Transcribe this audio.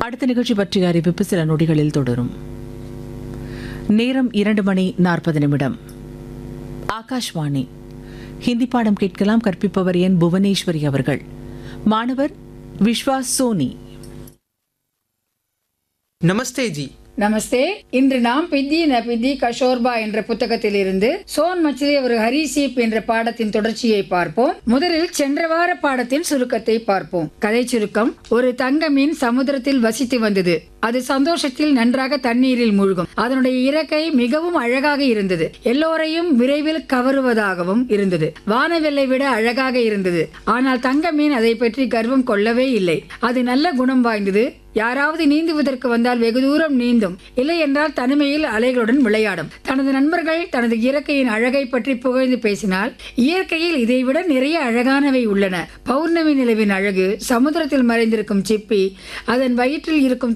அடுத்த நிகழ்ச்சி பற்றிய அறிவிப்பு சில நொடிகளில் தொடரும் நேரம் இரண்டு மணி நாற்பது நிமிடம் ஆகாஷ்வாணி ஹிந்தி பாடம் கேட்கலாம் கற்பிப்பவர் என் புவனேஸ்வரி அவர்கள் மாணவர் விஸ்வாஸ் சோனி नमस्ते जी நமஸ்தே இன்று நாம் பித்தி ந பித்தி கஷோர்பா என்ற புத்தகத்திலிருந்து சோன் மச்சிலே ஒரு ஹரிசீப் என்ற பாடத்தின் தொடர்ச்சியை பார்ப்போம் முதலில் சென்ற வார பாடத்தின் சுருக்கத்தை பார்ப்போம் கதை சுருக்கம் ஒரு தங்க மீன் சமுத்திரத்தில் வசித்து வந்தது அது சந்தோஷத்தில் நன்றாக தண்ணீரில் மூழ்கும் அதனுடைய இறக்கை மிகவும் அழகாக இருந்தது எல்லோரையும் விரைவில் கவருவதாகவும் இருந்தது வானவெல்லை விட அழகாக இருந்தது ஆனால் தங்க மீன் அதை பற்றி கர்வம் கொள்ளவே இல்லை அது நல்ல குணம் வாய்ந்தது யாராவது நீந்துவதற்கு வந்தால் வெகு தூரம் நீந்தும் இல்லை என்றால் தனிமையில் அலைகளுடன் விளையாடும் தனது நண்பர்கள் தனது இயற்கையின் அழகை பற்றி புகழ்ந்து பேசினால் இயற்கையில் இதைவிட நிறைய அழகானவை உள்ளன பௌர்ணமி நிலவின் அழகு சமுத்திரத்தில் மறைந்திருக்கும் சிப்பி அதன் வயிற்றில் இருக்கும்